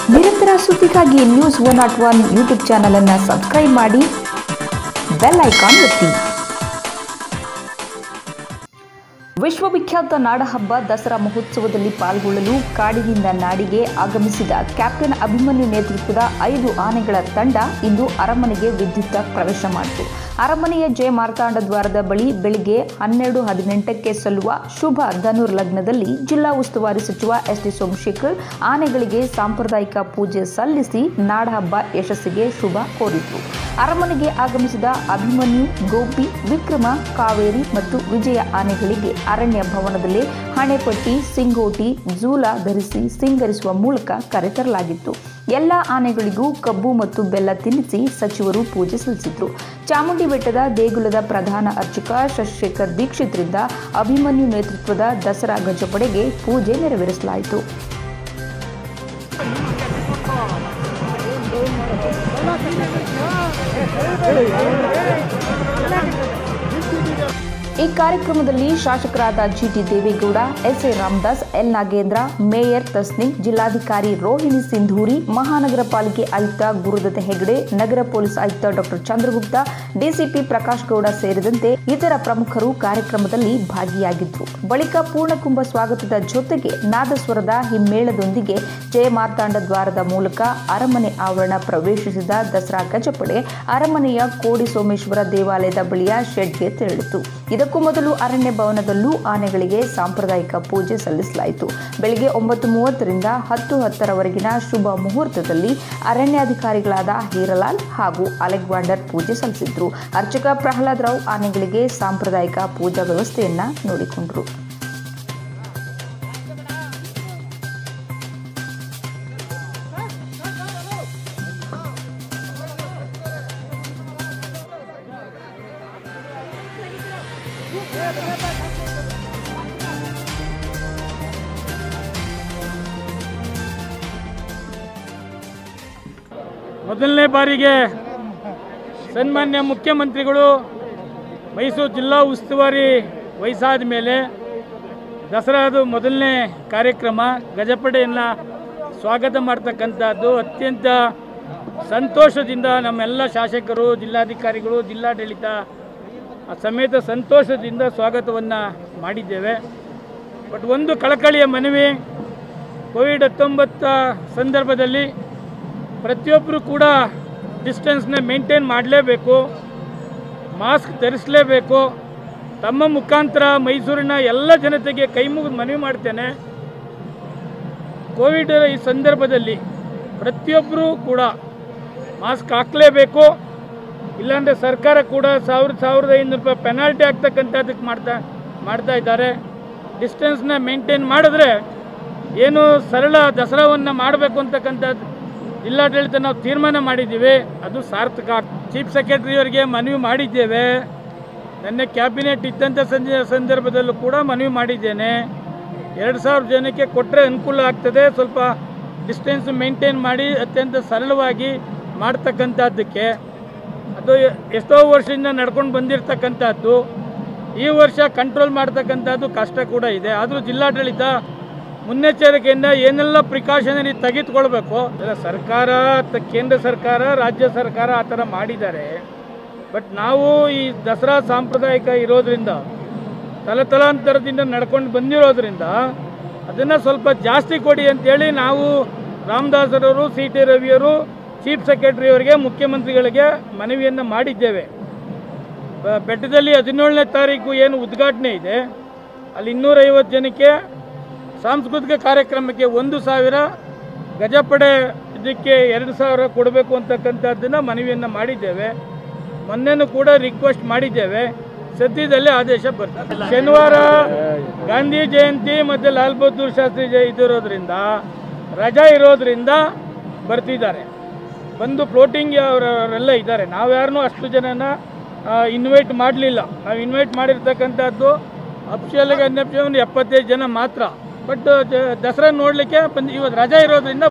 ನಿರಂತರ ಸುದ್ದಿಗಾಗಿ news one not one YouTube channel ಅನ್ನು ಸಬ್ಸ್ಕ್ರೈಬ್ ಮಾಡಿ ಬೆಲ್ ಐಕಾನ್ ಒತ್ತಿ ವಿಶ್ವವಿಖ್ಯಾತ ನಾಡಹಬ್ಬ ದಸರಾ ಮಹೋತ್ಸವದಲ್ಲಿ ಪಾಲ್ಗೊಳ್ಳಲು ಕಾಡಿನಿಂದ ನಾಡಿಗೆ ಆಗಮಿಸಿದ ಕ್ಯಾಪ್ಟನ್ ಅಭಿಮನ್ಯು ನೇತೃತ್ವದ ಐದು ಆನೆಗಳ ತಂಡ ಇಂದು ಅರಮನೆಗೆ ವಿದ್ಯುಕ್ತ ಪ್ರವೇಶ ಮಾಡಿತು ಅರಮನೆಯ ಜಯ ಮಾರ್ತಾಂಡ ದ್ವಾರದ ಬಳಿ ಬೆಳಿಗ್ಗೆ ಹನ್ನೆರಡು ಹದಿನೆಂಟಕ್ಕೆ ಸಲ್ಲುವ ಶುಭ ಧನುರ್ ಲಗ್ನದಲ್ಲಿ ಜಿಲ್ಲಾ ಉಸ್ತುವಾರಿ ಸಚಿವ ಎಸ್ ಟಿ ಸೋಮಶೇಖರ್ ಆನೆಗಳಿಗೆ ಸಾಂಪ್ರದಾಯಿಕ ಪೂಜೆ ಸಲ್ಲಿಸಿ ನಾಡಹಬ್ಬ ಯಶಸ್ಸಿಗೆ ಶುಭ ಕೋರಿದ್ರು ಅರಮನೆಗೆ ಆಗಮಿಸಿದ ಅಭಿಮನ್ಯು ಗೋಪಿ ವಿಕ್ರಮ ಕಾವೇರಿ ಮತ್ತು ವಿಜಯ ಆನೆಗಳಿಗೆ ಅರಣ್ಯ ಭವನದಲ್ಲಿ ಹಣೆಪಟ್ಟಿ ಸಿಂಗೋಟಿ ಜೂಲ ಧರಿಸಿ ಸಿಂಗರಿಸುವ ಮೂಲಕ ಕರೆತರಲಾಗಿತ್ತು ಎಲ್ಲ ಆನೆಗಳಿಗೂ ಕಬ್ಬು ಮತ್ತು ಬೆಲ್ಲ ತಿನ್ನಿಸಿ ಸಚಿವರು ಪೂಜೆ ಸಲ್ಲಿಸಿದ್ರು ಚಾಮುಂಡಿ ಬೆಟ್ಟದ ದೇಗುಲದ ಪ್ರಧಾನ ಅರ್ಚಕ ಶಶಿಶೇಖರ್ ದೀಕ್ಷಿತ್ರಿಂದ ಅಭಿಮನ್ಯು ನೇತೃತ್ವದ ದಸರಾ ಗಜಪಡೆಗೆ ಪೂಜೆ ನೆರವೇರಿಸಲಾಯಿತು ಈ ಕಾರ್ಯಕ್ರಮದಲ್ಲಿ ಶಾಸಕರಾದ GT Devegowda SA Ramdas L Nagendra mayor Tasnim ಜಿಲ್ಲಾಧಿಕಾರಿ ರೋಹಿಣಿ ಸಿಂಧೂರಿ ಮಹಾನಗರ ಪಾಲಿಕೆ ಆಯುಕ್ತ ಗುರುದತ್ತ ಹೆಗಡೆ ನಗರ ಪೊಲೀಸ್ ಆಯುಕ್ತ ಡಾಕ್ಟರ್ ಚಂದ್ರಗುಪ್ತ ಡಿಸಿಪಿ ಪ್ರಕಾಶ್ ಗೌಡ ಸೇರಿದಂತೆ ಇತರ ಪ್ರಮುಖರು ಕಾರ್ಯಕ್ರಮದಲ್ಲಿ ಭಾಗಿಯಾಗಿದ್ದರು ಬಳಿಕ ಪೂರ್ಣಕುಂಭ ಸ್ವಾಗತದ ಜೊತೆಗೆ ನಾದಸ್ವರದ ಹಿಮ್ಮೇಳದೊಂದಿಗೆ ಜಯ ಮಾರ್ತಾಂಡ ದ್ವಾರದ ಮೂಲಕ ಅರಮನೆ ಆವರಣ ಪ್ರವೇಶಿಸಿದ ದಸರಾ ಗಜಪಡೆ ಅರಮನೆಯ ಕೋಡಿ ಸೋಮೇಶ್ವರ ದೇವಾಲಯದ ಬಳಿಯ ಶೆಡ್ಗೆ ತೆರಳಿತು ಇದಕ್ಕೂ ಮೊದಲು ಅರಣ್ಯ ಭವನದಲ್ಲೂ ಆನೆಗಳಿಗೆ ಸಾಂಪ್ರದಾಯಿಕ ಪೂಜೆ ಸಲ್ಲಿಸಲಾಯಿತು ಬೆಳಗ್ಗೆ ಒಂಬತ್ತು ಮೂವತ್ತರಿಂದ ಹತ್ತು ಹತ್ತರವರೆಗಿನ ಶುಭ ಮುಹೂರ್ತದಲ್ಲಿ ಅರಣ್ಯಾಧಿಕಾರಿಗಳಾದ ಹೀರಲಾಲ್ ಹಾಗೂ ಅಲೆಗ್ವಾಂಡರ್ ಪೂಜೆ ಸಲ್ಲಿಸಿದ್ರು ಅರ್ಚಕ ಪ್ರಹ್ಲಾದ್ ರಾವ್ ಆನೆಗಳಿಗೆ ಸಾಂಪ್ರದಾಯಿಕ ಪೂಜಾ ವ್ಯವಸ್ಥೆಯನ್ನ ನೋಡಿಕೊಂಡರು ಮೊದಲನೇ ಬಾರಿಗೆ ಸನ್ಮಾನ್ಯ ಮುಖ್ಯಮಂತ್ರಿಗಳು ಮೈಸೂರು ಜಿಲ್ಲಾ ಉಸ್ತುವಾರಿ ವಯಸ್ಸಾದ ಮೇಲೆ ದಸರಾದು ಮೊದಲನೇ ಕಾರ್ಯಕ್ರಮ ಗಜಪಡೆಯನ್ನು ಸ್ವಾಗತ ಮಾಡ್ತಕ್ಕಂಥದ್ದು ಅತ್ಯಂತ ಸಂತೋಷದಿಂದ ನಮ್ಮೆಲ್ಲ ಶಾಸಕರು ಜಿಲ್ಲಾಧಿಕಾರಿಗಳು ಜಿಲ್ಲಾಡಳಿತ ಸಮೇತ ಸಂತೋಷದಿಂದ ಸ್ವಾಗತವನ್ನು ಮಾಡಿದ್ದೇವೆ ಬಟ್ ಒಂದು ಕಳಕಳಿಯ ಮನವಿ ಕೋವಿಡ್ ಹತ್ತೊಂಬತ್ತ ಸಂದರ್ಭದಲ್ಲಿ ಪ್ರತಿಯೊಬ್ಬರು ಕೂಡ ಡಿಸ್ಟೆನ್ಸ್ನ ಮೇಂಟೈನ್ ಮಾಡಲೇಬೇಕು ಮಾಸ್ಕ್ ಧರಿಸಲೇಬೇಕು ತಮ್ಮ ಮುಖಾಂತರ ಮೈಸೂರಿನ ಎಲ್ಲ ಜನತೆಗೆ ಕೈ ಮುಗಿದು ಮನವಿ ಮಾಡ್ತೇನೆ ಕೋವಿಡ್ ಈ ಸಂದರ್ಭದಲ್ಲಿ ಪ್ರತಿಯೊಬ್ಬರೂ ಕೂಡ ಮಾಸ್ಕ್ ಹಾಕಲೇಬೇಕು ಇಲ್ಲಾಂದರೆ ಸರ್ಕಾರ ಕೂಡ ಸಾವಿರದ ಸಾವಿರದ ಐನೂರು ರೂಪಾಯಿ ಪೆನಾಲ್ಟಿ ಆಗ್ತಕ್ಕಂಥದ್ದಕ್ಕೆ ಮಾಡ್ತಾ ಮಾಡ್ತಾ ಇದ್ದಾರೆ ಡಿಸ್ಟೆನ್ಸ್ನ ಮೇಂಟೈನ್ ಮಾಡಿದ್ರೆ ಏನು ಸರಳ ದಸರಾವನ್ನು ಮಾಡಬೇಕು ಅಂತಕ್ಕಂಥದ್ದು ಜಿಲ್ಲಾಡಳಿತ ನಾವು ತೀರ್ಮಾನ ಮಾಡಿದ್ದೀವಿ ಅದು ಸಾರ್ಥಕ ಚೀಫ್ ಸೆಕ್ರೆಟರಿಯವರಿಗೆ ಮನವಿ ಮಾಡಿದ್ದೇವೆ ನಿನ್ನೆ ಕ್ಯಾಬಿನೆಟ್ ಇದ್ದಂಥ ಸಂಜೆ ಸಂದರ್ಭದಲ್ಲೂ ಕೂಡ ಮನವಿ ಮಾಡಿದ್ದೇನೆ ಎರಡು ಸಾವಿರ ಜನಕ್ಕೆ ಕೊಟ್ಟರೆ ಅನುಕೂಲ ಆಗ್ತದೆ ಸ್ವಲ್ಪ ಡಿಸ್ಟೆನ್ಸ್ ಮೇಂಟೈನ್ ಮಾಡಿ ಅತ್ಯಂತ ಸರಳವಾಗಿ ಮಾಡ್ತಕ್ಕಂಥದ್ದಕ್ಕೆ ಅದು ಎಷ್ಟೋ ವರ್ಷದಿಂದ ನಡ್ಕೊಂಡು ಬಂದಿರತಕ್ಕಂಥದ್ದು ಈ ವರ್ಷ ಕಂಟ್ರೋಲ್ ಮಾಡ್ತಕ್ಕಂಥದ್ದು ಕಷ್ಟ ಕೂಡ ಇದೆ ಆದರೂ ಜಿಲ್ಲಾಡಳಿತ ಮುನ್ನೆಚ್ಚರಿಕೆಯಿಂದ ಏನೆಲ್ಲ ಪ್ರಿಕಾಷನರಿ ತೆಗೆದುಕೊಳ್ಬೇಕು ಇಲ್ಲ, ಸರ್ಕಾರ ತ- ಕೇಂದ್ರ ಸರ್ಕಾರ ರಾಜ್ಯ ಸರ್ಕಾರ ಆ ಥರ ಮಾಡಿದ್ದಾರೆ ಬಟ್ ನಾವು ಈ ದಸರಾ ಸಾಂಪ್ರದಾಯಿಕ ಇರೋದ್ರಿಂದ ತಲತಲಾಂತರದಿಂದ ನಡ್ಕೊಂಡು ಬಂದಿರೋದ್ರಿಂದ ಅದನ್ನು ಸ್ವಲ್ಪ ಜಾಸ್ತಿ ಕೊಡಿ ಅಂತೇಳಿ ನಾವು ರಾಮದಾಸರವರು ಸಿ ಟಿ ರವಿಯವರು ಚೀಫ್ ಸೆಕ್ರೆಟರಿಯವರಿಗೆ ಮುಖ್ಯಮಂತ್ರಿಗಳಿಗೆ ಮನವಿಯನ್ನು ಮಾಡಿದ್ದೇವೆ ಬ- ಬೆಟ್ಟದಲ್ಲಿ ಹದಿನೇಳನೇ ತಾರೀಕು ಏನು ಉದ್ಘಾಟನೆ ಇದೆ ಅಲ್ಲಿ ಇನ್ನೂರೈವತ್ತು ಜನಕ್ಕೆ ಸಾಂಸ್ಕೃತಿಕ ಕಾರ್ಯಕ್ರಮಕ್ಕೆ ಒಂದು ಸಾವಿರ ಗಜಪಡೆ ಇದಕ್ಕೆ ಎರಡು ಸಾವಿರ ಕೊಡಬೇಕು ಅಂತಕ್ಕಂಥದ್ದನ್ನು ಮನವಿಯನ್ನು ಮಾಡಿದ್ದೇವೆ ಮೊನ್ನೆನೂ ಕೂಡ ರಿಕ್ವೆಸ್ಟ್ ಮಾಡಿದ್ದೇವೆ ಸದ್ಯದಲ್ಲೇ ಆದೇಶ ಬರ್ತದೆ ಶನಿವಾರ ಗಾಂಧಿ ಜಯಂತಿ ಮತ್ತು ಲಾಲ್ ಬಹದ್ದೂರ್ ಶಾಸ್ತ್ರಿ ಜಯ ಇದಿರೋದ್ರಿಂದ ರಜಾ ಇರೋದ್ರಿಂದ ಬರ್ತಿದ್ದಾರೆ ಬಂದು ಫ್ಲೋಟಿಂಗ್ ಅವರೆಲ್ಲ ಇದ್ದಾರೆ ನಾವು ಯಾರನ್ನೂ ಅಷ್ಟು ಜನನ ಇನ್ವೈಟ್ ಮಾಡಲಿಲ್ಲ ನಾವು ಇನ್ವೈಟ್ ಮಾಡಿರ್ತಕ್ಕಂಥದ್ದು ಅಫಿಷಿಯಲ್ಗೆ ಅನ್ಯಪ್ಷ ಒಂದು ಎಪ್ಪತ್ತೈದು ಜನ ಮಾತ್ರ ಬಟ್ ದಸರಾ ನೋಡಲಿಕ್ಕೆ ಬಂದು ಇವತ್ತು ರಜಾ ಇರೋದ್ರಿಂದ